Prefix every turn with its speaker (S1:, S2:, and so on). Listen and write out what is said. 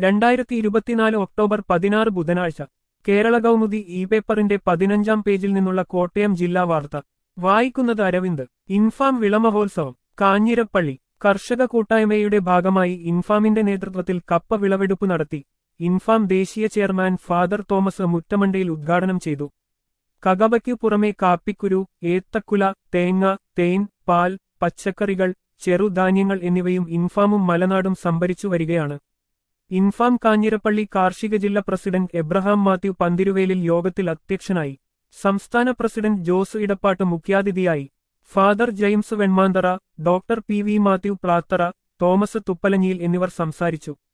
S1: രണ്ടായിരത്തി ഇരുപത്തിനാല് ഒക്ടോബർ പതിനാറ് ബുധനാഴ്ച കേരള കൗമുദി ഇ പേപ്പറിന്റെ പതിനഞ്ചാം പേജിൽ നിന്നുള്ള കോട്ടയം ജില്ലാ വാർത്ത വായിക്കുന്നത് അരവിന്ദ് ഇൻഫാം വിളമഹോത്സവം കാഞ്ഞിരപ്പള്ളി കർഷക കൂട്ടായ്മയുടെ ഭാഗമായി ഇൻഫാമിന്റെ നേതൃത്വത്തിൽ കപ്പ വിളവെടുപ്പ് നടത്തി ഇൻഫാം ദേശീയ ചെയർമാൻ ഫാദർ തോമസ് മുറ്റമണ്ടയിൽ ഉദ്ഘാടനം ചെയ്തു കകവയ്ക്കു പുറമെ കാപ്പിക്കുരു ഏത്തക്കുല തേങ്ങ തേൻ പാൽ പച്ചക്കറികൾ ചെറുധാന്യങ്ങൾ എന്നിവയും ഇൻഫാമും മലനാടും സംഭരിച്ചു വരികയാണ് ഇൻഫാം കാഞ്ഞിരപ്പള്ളി കാർഷിക ജില്ലാ പ്രസിഡന്റ് എബ്രഹാം മാത്യു പന്തിരുവേലിൽ യോഗത്തിൽ അധ്യക്ഷനായി സംസ്ഥാന പ്രസിഡന്റ് ജോസ് ഇടപ്പാട്ട് മുഖ്യാതിഥിയായി father James Venmanthara doctor P V Mathew Plathara Thomas Thuppalanjiyil എന്നിവർ സംസാരിച്ചു